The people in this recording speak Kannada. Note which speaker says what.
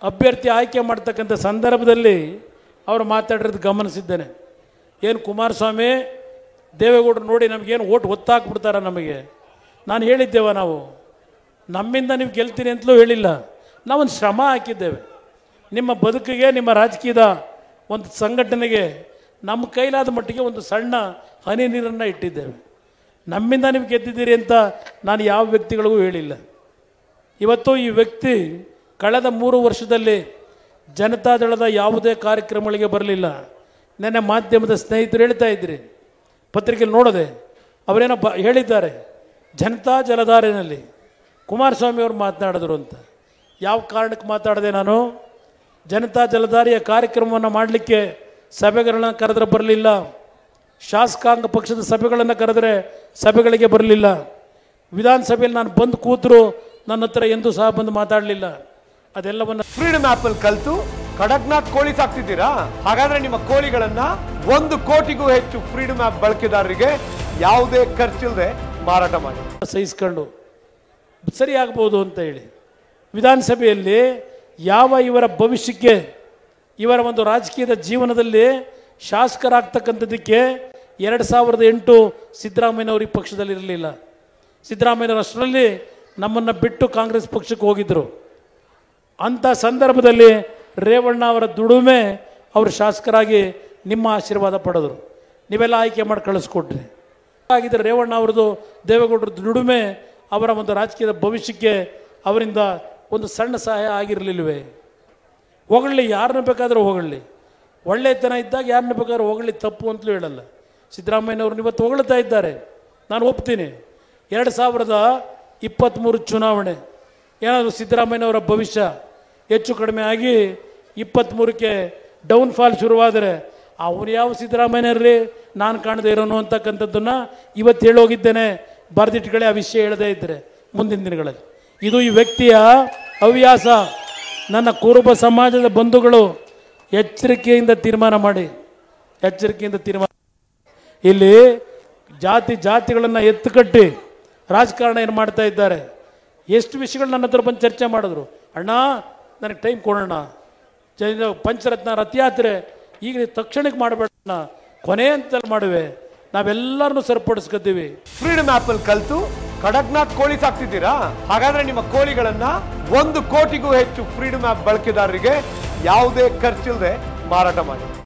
Speaker 1: ಅಭ್ಯರ್ಥಿ ಆಯ್ಕೆ ಮಾಡ್ತಕ್ಕಂಥ ಸಂದರ್ಭದಲ್ಲಿ ಅವರು ಮಾತಾಡಿರೋದು ಗಮನಿಸಿದ್ದೇನೆ ಏನು ಕುಮಾರಸ್ವಾಮಿ ದೇವೇಗೌಡರು ನೋಡಿ ನಮಗೇನು ಓಟ್ ಒತ್ತಾಕ್ಬಿಡ್ತಾರ ನಮಗೆ ನಾನು ಹೇಳಿದ್ದೇವ ನಾವು ನಮ್ಮಿಂದ ನೀವು ಗೆಲ್ತೀನಿ ಅಂತಲೂ ಹೇಳಿಲ್ಲ ನಾವೊಂದು ಶ್ರಮ ಹಾಕಿದ್ದೇವೆ ನಿಮ್ಮ ಬದುಕಿಗೆ ನಿಮ್ಮ ರಾಜಕೀಯದ ಒಂದು ಸಂಘಟನೆಗೆ ನಮ್ಮ ಕೈಲಾದ ಮಟ್ಟಿಗೆ ಒಂದು ಸಣ್ಣ ಹನಿ ನೀರನ್ನು ಇಟ್ಟಿದ್ದೇವೆ ನಮ್ಮಿಂದ ನೀವು ಗೆದ್ದಿದ್ದೀರಿ ಅಂತ ನಾನು ಯಾವ ವ್ಯಕ್ತಿಗಳಿಗೂ ಹೇಳಿಲ್ಲ ಇವತ್ತು ಈ ವ್ಯಕ್ತಿ ಕಳೆದ ಮೂರು ವರ್ಷದಲ್ಲಿ ಜನತಾದಳದ ಯಾವುದೇ ಕಾರ್ಯಕ್ರಮಗಳಿಗೆ ಬರಲಿಲ್ಲ ನೆನ್ನೆ ಮಾಧ್ಯಮದ ಸ್ನೇಹಿತರು ಹೇಳ್ತಾ ಇದ್ರಿ ಪತ್ರಿಕೆಯಲ್ಲಿ ನೋಡದೆ ಅವರೇನೋ ಬ ಹೇಳಿದ್ದಾರೆ ಜನತಾ ಜಲಧಾರಿನಲ್ಲಿ ಕುಮಾರಸ್ವಾಮಿ ಅವರು ಮಾತನಾಡಿದ್ರು ಅಂತ ಯಾವ ಕಾರಣಕ್ಕೆ ಮಾತಾಡಿದೆ ನಾನು ಜನತಾ ಜಲಧಾರಿಯ ಕಾರ್ಯಕ್ರಮವನ್ನು ಮಾಡಲಿಕ್ಕೆ ಸಭೆಗಳನ್ನ ಕರೆದ್ರೆ ಬರಲಿಲ್ಲ ಶಾಸಕಾಂಗ ಪಕ್ಷದ ಸಭೆಗಳನ್ನು ಕರೆದರೆ ಸಭೆಗಳಿಗೆ ಬರಲಿಲ್ಲ ವಿಧಾನಸಭೆಯಲ್ಲಿ ನಾನು ಬಂದು ಕೂತರು ನನ್ನ ಹತ್ರ ಎಂದೂ ಸಹ ಬಂದು ಮಾತಾಡಲಿಲ್ಲ ಅದೆಲ್ಲವನ್ನು
Speaker 2: ಫ್ರೀಡಮ್ ಆಪ್ ಅಲ್ಲಿ ಕಲ್ತು ಕಡಕ್ನಾಥ್ ಕೋಳಿ ಸಾಕ್ತಿದ್ದೀರಾ ಹಾಗಾದ್ರೆ ನಿಮ್ಮ ಕೋಳಿಗಳನ್ನ ಒಂದು ಕೋಟಿಗೂ ಹೆಚ್ಚು ಫ್ರೀಡಮ್ ಆಪ್ ಬಳಕೆದಾರರಿಗೆ ಯಾವುದೇ ಖರ್ಚಿಲ್ಲದೆ ಮಾರಾಟ ಮಾಡಿ
Speaker 1: ಸಹಿಸ್ಕೊಂಡು ಸರಿ ಆಗ್ಬೋದು ಅಂತ ಹೇಳಿ ವಿಧಾನಸಭೆಯಲ್ಲಿ ಯಾವ ಇವರ ಭವಿಷ್ಯಕ್ಕೆ ಇವರ ಒಂದು ರಾಜಕೀಯದ ಜೀವನದಲ್ಲಿ ಶಾಸಕರಾಗ್ತಕ್ಕಂಥದ್ದಕ್ಕೆ ಎರಡು ಸಾವಿರದ ಎಂಟು ಸಿದ್ದರಾಮಯ್ಯನವರು ಈ ಪಕ್ಷದಲ್ಲಿ ಇರಲಿಲ್ಲ ಸಿದ್ದರಾಮಯ್ಯನವರು ಅಷ್ಟರಲ್ಲಿ ನಮ್ಮನ್ನು ಬಿಟ್ಟು ಕಾಂಗ್ರೆಸ್ ಪಕ್ಷಕ್ಕೆ ಹೋಗಿದ್ದರು ಅಂಥ ಸಂದರ್ಭದಲ್ಲಿ ರೇವಣ್ಣ ಅವರ ದುಡಿಮೆ ಅವರು ಶಾಸಕರಾಗಿ ನಿಮ್ಮ ಆಶೀರ್ವಾದ ಪಡೆದರು ನೀವೆಲ್ಲ ಆಯ್ಕೆ ಮಾಡಿ ಕಳಿಸ್ಕೊಟ್ರಿ ಹಾಗಿದ್ರೆ ರೇವಣ್ಣ ಅವ್ರದ್ದು ದೇವೇಗೌಡರ ದುಡಿಮೆ ಅವರ ಒಂದು ರಾಜಕೀಯದ ಭವಿಷ್ಯಕ್ಕೆ ಅವರಿಂದ ಒಂದು ಸಣ್ಣ ಸಹಾಯ ಆಗಿರಲಿಲ್ವೇ ಹೊಗಳ್ಳಿ ಯಾರನ್ನ ಬೇಕಾದರೂ ಹೊಗಳ್ಳಿ ಒಳ್ಳೆತನ ಇದ್ದಾಗ ಯಾರನ್ನ ಬೇಕಾದ್ರೂ ಹೊಗಳ್ಳಿ ತಪ್ಪು ಅಂತಲೂ ಹೇಳಲ್ಲ ಸಿದ್ದರಾಮಯ್ಯನವ್ರನ್ನ ಇವತ್ತು ಹೊಗಳ್ತಾ ಇದ್ದಾರೆ ನಾನು ಒಪ್ತೀನಿ ಎರಡು ಸಾವಿರದ ಇಪ್ಪತ್ತ್ಮೂರು ಚುನಾವಣೆ ಏನಾದರೂ ಸಿದ್ದರಾಮಯ್ಯನವರ ಭವಿಷ್ಯ ಹೆಚ್ಚು ಕಡಿಮೆ ಆಗಿ ಇಪ್ಪತ್ತ್ಮೂರಕ್ಕೆ ಡೌನ್ಫಾಲ್ ಶುರುವಾದರೆ ಅವನು ಯಾವ ಸಿದ್ದರಾಮಯ್ಯರ್ರಿ ನಾನು ಕಾಣದೇ ಇರೋನು ಅಂತಕ್ಕಂಥದ್ದನ್ನು ಇವತ್ತು ಹೇಳೋಗಿದ್ದೇನೆ ಬರೆದಿಟ್ಗಳೇ ಆ ವಿಷಯ ಹೇಳದೇ ಇದ್ದರೆ ಮುಂದಿನ ದಿನಗಳಲ್ಲಿ ಇದು ಈ ವ್ಯಕ್ತಿಯ ಹವ್ಯಾಸ ನನ್ನ ಕುರುಬ ಸಮಾಜದ ಬಂಧುಗಳು ಎಚ್ಚರಿಕೆಯಿಂದ ತೀರ್ಮಾನ ಮಾಡಿ ಎಚ್ಚರಿಕೆಯಿಂದ ತೀರ್ಮಾನ ಇಲ್ಲಿ ಜಾತಿ ಜಾತಿಗಳನ್ನು ಎತ್ತುಕಟ್ಟಿ ರಾಜಕಾರಣ ಏನು ಮಾಡ್ತಾ ಇದ್ದಾರೆ ಎಷ್ಟು ವಿಷಯಗಳು ನನ್ನ ಹತ್ರ ಬಂದು ಚರ್ಚೆ ಮಾಡಿದ್ರು ಅಣ್ಣ ನನಗೆ ಟೈಮ್ ಕೊಡೋಣ ಜನ ಪಂಚರತ್ನ ರಥಯಾತ್ರೆ ಈಗ ತಕ್ಷಣಕ್ಕೆ ಮಾಡಬೇಡ ಕೊನೆ ಅಂತ ಮಾಡುವೆ ನಾವೆಲ್ಲರನ್ನೂ ಸರಿಪಡಿಸ್ಕೊತೀವಿ
Speaker 2: ಫ್ರೀಡಮ್ ಆಪ್ ಅಲ್ಲಿ ಕಲ್ತು ಕಡಕ್ನಾಥ್ ಕೋಳಿ ಸಾಕ್ತಿದ್ದೀರಾ ಹಾಗಾದ್ರೆ ನಿಮ್ಮ ಕೋಳಿಗಳನ್ನ ಒಂದು ಕೋಟಿಗೂ ಹೆಚ್ಚು ಫ್ರೀಡಮ್ ಆಪ್ ಬಳಕೆದಾರರಿಗೆ ಯಾವುದೇ ಖರ್ಚಿಲ್ಲದೆ ಮಾರಾಟ ಮಾಡಿ